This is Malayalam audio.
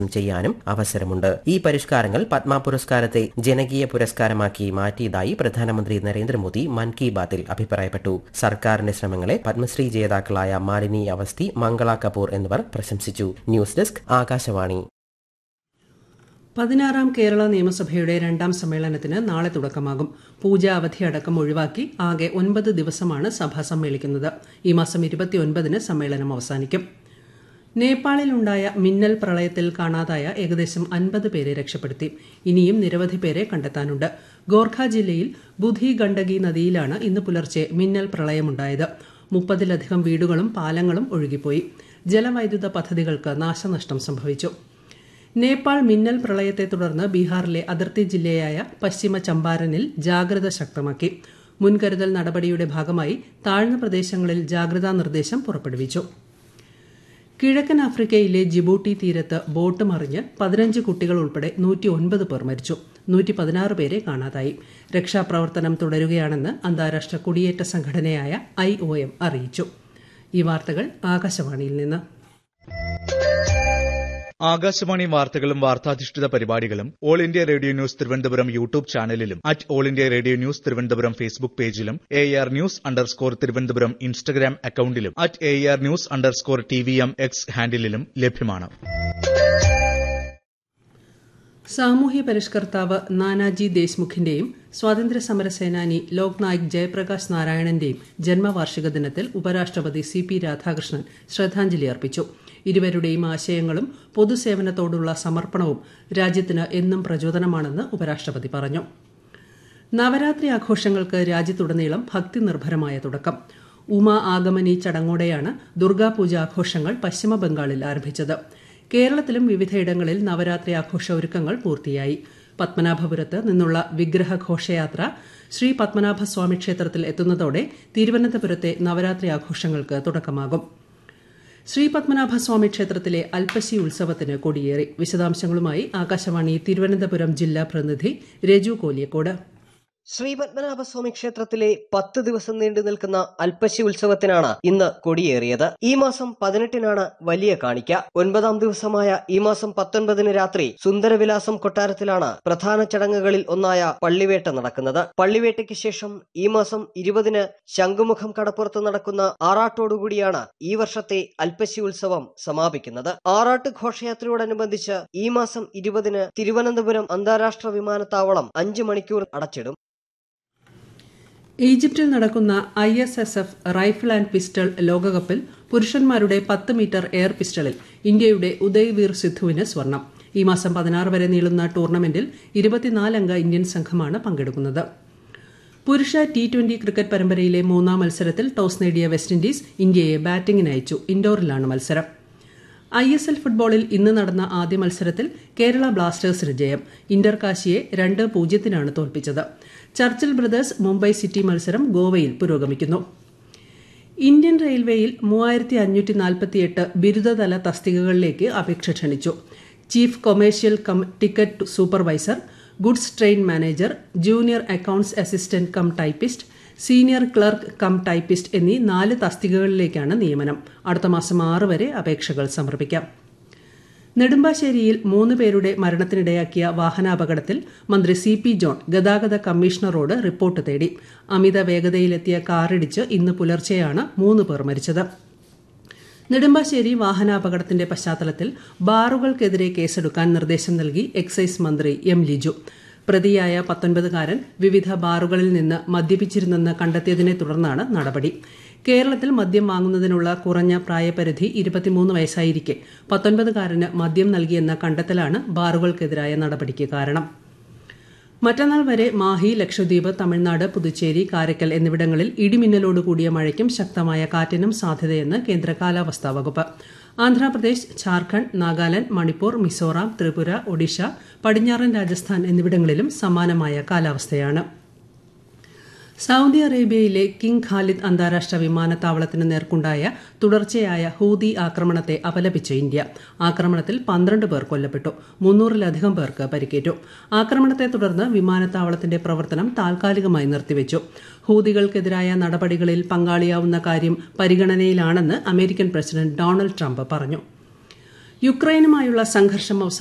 ചെയ്യാനും അവസരമുണ്ട് ഈ പരിഷ്കാരങ്ങൾ പത്മ പുരസ്കാരത്തെ ജനകീയ പുരസ്കാരമാക്കി മാറ്റിയതായി പ്രധാനമന്ത്രി നരേന്ദ്രമോദി മൻ കി ബാത്തിൽ അഭിപ്രായപ്പെട്ടു സർക്കാരിന്റെ ശ്രമങ്ങളെ പത്മശ്രീ ജേതാക്കളായ മാലിനി അവസ്ഥി മംഗള കപൂർ എന്നിവർ പ്രശംസിച്ചു ന്യൂസ് ഡെസ്ക് ആകാശവാണി പതിനാറാം കേരള നിയമസഭയുടെ രണ്ടാം സമ്മേളനത്തിന് നാളെ തുടക്കമാകും പൂജ അവധി അടക്കം ഒഴിവാക്കി ആകെ ഒൻപത് ദിവസമാണ് സഭ സമ്മേളിക്കുന്നത് ഈ മാസം ഇരുപത്തിയൊൻപതിന് സമ്മേളനം അവസാനിക്കും നേപ്പാളിലുണ്ടായ മിന്നൽ പ്രളയത്തിൽ കാണാതായ ഏകദേശം അൻപത് പേരെ രക്ഷപ്പെടുത്തി ഇനിയും നിരവധി പേരെ കണ്ടെത്താനുണ്ട് ഗോർഖ ജില്ലയിൽ ബുധി ഗണ്ഡകി നദിയിലാണ് ഇന്ന് പുലർച്ചെ മിന്നൽ പ്രളയമുണ്ടായത് മുപ്പതിലധികം വീടുകളും പാലങ്ങളും ഒഴുകിപ്പോയി ജലവൈദ്യുത പദ്ധതികൾക്ക് നാശനഷ്ടം സംഭവിച്ചു നേപ്പാൾ മിന്നൽ പ്രളയത്തെ തുടർന്ന് ബീഹാറിലെ അതിർത്തി ജില്ലയായ പശ്ചിമ ചമ്പാരനിൽ ജാഗ്രത ശക്തമാക്കി മുൻകരുതൽ നടപടിയുടെ ഭാഗമായി താഴ്ന്ന പ്രദേശങ്ങളിൽ ജാഗ്രതാ നിർദ്ദേശം പുറപ്പെടുവിച്ചു കിഴക്കൻ ആഫ്രിക്കയിലെ ജിബൂട്ടി തീരത്ത് ബോട്ട് മറിഞ്ഞ് പതിനഞ്ച് കുട്ടികൾ ഉൾപ്പെടെ നൂറ്റി ഒൻപത് പേർ മരിച്ചു നൂറ്റി പതിനാറ് പേരെ കാണാതായി രക്ഷാപ്രവർത്തനം തുടരുകയാണെന്ന് അന്താരാഷ്ട്ര കുടിയേറ്റ സംഘടനയായ ഐ ഒ എം അറിയിച്ചു ഈ വാർത്തകൾ ആകാശവാണിയിൽ നിന്ന് ആകാശവാണി വാർത്തകളും വാർത്താധിഷ്ഠിത പരിപാടികളും all India radio news Thiruvananthapuram YouTube ചാനലിലും at all India radio news Thiruvananthapuram Facebook പേജിലും A R news underscore Thiruvananthapuram Instagram അക്കൌണ്ടിലും at A R news underscore T V M X ഹാൻഡിലും ലഭ്യമാണ് സാമൂഹ്യ പരിഷ്കർത്താവ് നാനാജി ദേശ്മുഖിന്റെയും സ്വാതന്ത്ര്യ സമര സേനാനി ലോക് നായക് ജയപ്രകാശ് നാരായണന്റെയും ജന്മവാർഷിക ദിനത്തിൽ ഉപരാഷ്ട്രപതി സി പി രാധാകൃഷ്ണൻ ശ്രദ്ധാഞ്ജലി അർപ്പിച്ചു ഇരുവരുടെയും ആശയങ്ങളും പൊതുസേവനത്തോടുള്ള സമർപ്പണവും രാജ്യത്തിന് എന്നും പ്രചോദനമാണെന്ന് ഉപരാഷ്ട്രപതി പറഞ്ഞു നവരാത്രി ആഘോഷങ്ങൾക്ക് രാജ്യത്തുടനീളം ഭക്തി നിർഭരമായ തുടക്കം ഉമ ആഗമനി ചടങ്ങോടെയാണ് ദുർഗാപൂജ ആഘോഷങ്ങൾ പശ്ചിമ ബംഗാളിൽ ആരംഭിച്ചത് കേരളത്തിലും വിവിധയിടങ്ങളിൽ നവരാത്രി ആഘോഷ ഒരുക്കങ്ങൾ പൂർത്തിയായി പത്മനാഭപുരത്ത് നിന്നുള്ള വിഗ്രഹ ഘോഷയാത്ര ശ്രീ പത്മനാഭസ്വാമി ക്ഷേത്രത്തിൽ എത്തുന്നതോടെ തിരുവനന്തപുരത്തെ നവരാത്രി ആഘോഷങ്ങൾക്ക് തുടക്കമാകും ശ്രീ പത്മനാഭസ്വാമി ക്ഷേത്രത്തിലെ അൽപ്പശി ഉത്സവത്തിന് കൊടിയേറി വിശദാംശങ്ങളുമായി ആകാശവാണി തിരുവനന്തപുരം ജില്ലാ പ്രതിനിധി രജു കോലിയക്കോട് ശ്രീ പത്മനാഭസ്വാമി ക്ഷേത്രത്തിലെ പത്ത് ദിവസം നീണ്ടു നിൽക്കുന്ന അൽപ്പശി ഉത്സവത്തിനാണ് ഇന്ന് കൊടിയേറിയത് ഈ മാസം പതിനെട്ടിനാണ് വലിയ കാണിക്ക ഒൻപതാം ദിവസമായ ഈ മാസം പത്തൊൻപതിന് രാത്രി സുന്ദരവിലാസം കൊട്ടാരത്തിലാണ് പ്രധാന ചടങ്ങുകളിൽ ഒന്നായ പള്ളിവേട്ട നടക്കുന്നത് പള്ളിവേട്ടയ്ക്ക് ശേഷം ഈ മാസം ഇരുപതിന് ശംഖുമുഖം കടപ്പുറത്ത് നടക്കുന്ന ആറാട്ടോടുകൂടിയാണ് ഈ വർഷത്തെ അൽപ്പശി ഉത്സവം സമാപിക്കുന്നത് ആറാട്ട് ഘോഷയാത്രയോടനുബന്ധിച്ച് ഈ മാസം ഇരുപതിന് തിരുവനന്തപുരം അന്താരാഷ്ട്ര വിമാനത്താവളം അഞ്ച് മണിക്കൂർ അടച്ചിടും ഈജിപ്തിൽ നടക്കുന്ന I S S F rifle and pistol ലോകകപ്പിൽ പുരുഷന്മാരുടെ പത്ത് മീറ്റർ എയർ പിസ്റ്റളിൽ ഇന്ത്യയുടെ ഉദയ്വീർ സിദ്ധുവിന് സ്വർണം ഈ മാസം പതിനാറ് വരെ നീളുന്ന ടൂർണമെന്റിൽ ഇരുപത്തിനാലംഗ ഇന്ത്യൻ സംഘമാണ് പങ്കെടുക്കുന്നത് പുരുഷ ടി ട്വന്റി ക്രിക്കറ്റ് പരമ്പരയിലെ മൂന്നാം മത്സരത്തിൽ ടോസ് നേടിയ വെസ്റ്റ് ഇൻഡീസ് ഇന്ത്യയെ ബാറ്റിംഗിന് അയച്ചു ഇൻഡോറിലാണ് മത്സരം ഐ എസ് എൽ ഫുട്ബോളിൽ ഇന്ന് നടന്ന ആദ്യ മത്സരത്തിൽ കേരള ബ്ലാസ്റ്റേഴ്സിന് ജയം ഇന്റർ കാശിയെ രണ്ട് പൂജ്യത്തിനാണ് തോൽപ്പിച്ചത് ചർച്ചിൽ ബ്രദേഴ്സ് മുംബൈ സിറ്റി മത്സരം ഗോവയിൽ പുരോഗമിക്കുന്നു ഇന്ത്യൻ റെയിൽവേയിൽ മൂവായിരത്തി അഞ്ഞൂറ്റി നാൽപ്പത്തിയെട്ട് ബിരുദതല തസ്തികകളിലേക്ക് അപേക്ഷ ക്ഷണിച്ചു chief commercial cum ticket supervisor goods train manager junior accounts assistant cum typist senior clerk cum typist എന്നീ നാല് തസ്തികകളിലേക്കാണ് നിയമനം അടുത്ത മാസം ആറ് വരെ അപേക്ഷകൾ സമർപ്പിക്കാം നെടുമ്പാശ്ശേരിയിൽ മൂന്ന് പേരുടെ മരണത്തിനിടയാക്കിയ വാഹനാപകടത്തിൽ മന്ത്രി സി പി ജോൺ ഗതാഗത കമ്മീഷണറോട് റിപ്പോർട്ട് തേടി അമിത വേഗതയിലെത്തിയ കാറിടിച്ച് ഇന്ന് പുലർച്ചെയാണ് മൂന്ന് പേർ മരിച്ചത് നെടുമ്പാശ്ശേരി വാഹനാപകടത്തിന്റെ പശ്ചാത്തലത്തിൽ ബാറുകൾക്കെതിരെ കേസെടുക്കാൻ നിർദ്ദേശം നൽകി എക്സൈസ് മന്ത്രി എം ലിജു പ്രതിയായ പത്തൊൻപതുകാരൻ വിവിധ ബാറുകളിൽ നിന്ന് മദ്യപിച്ചിരുന്നെന്ന് കണ്ടെത്തിയതിനെ തുടർന്നാണ് നടപടി കേരളത്തിൽ മദ്യം വാങ്ങുന്നതിനുള്ള കുറഞ്ഞ പ്രായപരിധി ഇരുപത്തിമൂന്ന് വയസ്സായിരിക്കെ പത്തൊൻപതുകാരന് മദ്യം നൽകിയെന്ന കണ്ടെത്തലാണ് ബാറുകൾക്കെതിരായ നടപടിക്ക് കാരണം മറ്റന്നാൾ വരെ മാഹി ലക്ഷദ്വീപ് തമിഴ്നാട് പുതുച്ചേരി കാരക്കൽ എന്നിവിടങ്ങളിൽ ഇടിമിന്നലോടുകൂടിയ മഴയ്ക്കും ശക്തമായ കാറ്റിനും സാധ്യതയെന്ന് കേന്ദ്ര കാലാവസ്ഥാ വകുപ്പ് ആന്ധ്രാപ്രദേശ് ഝാർഖണ്ഡ് നാഗാലാന്റ് മണിപ്പൂർ മിസോറാം ത്രിപുര ഒഡീഷ പടിഞ്ഞാറൻ രാജസ്ഥാൻ എന്നിവിടങ്ങളിലും സമാനമായ കാലാവസ്ഥയാണ് സൌദി അറേബ്യയിലെ കിങ് ഖാലിദ് അന്താരാഷ്ട്ര വിമാനത്താവളത്തിന് നേർക്കുണ്ടായ തുടർച്ചയായ ഹൂതി ആക്രമണത്തെ അപലപിച്ച് ഇന്ത്യ ആക്രമണത്തിൽ പന്ത്രണ്ട് പേർ കൊല്ലപ്പെട്ടു മുന്നൂറിലധികം പേർക്ക് പരിക്കേറ്റു ആക്രമണത്തെ തുടർന്ന് വിമാനത്താവളത്തിന്റെ പ്രവർത്തനം താൽക്കാലികമായി നിർത്തിവച്ചു ഹൂതികൾക്കെതിരായ നടപടികളിൽ പങ്കാളിയാവുന്ന കാര്യം പരിഗണനയിലാണെന്ന് അമേരിക്കൻ പ്രസിഡന്റ് ഡൊണാൾഡ് ട്രംപ് പറഞ്ഞു യുക്രൈനുമായുള്ള സംഘർഷം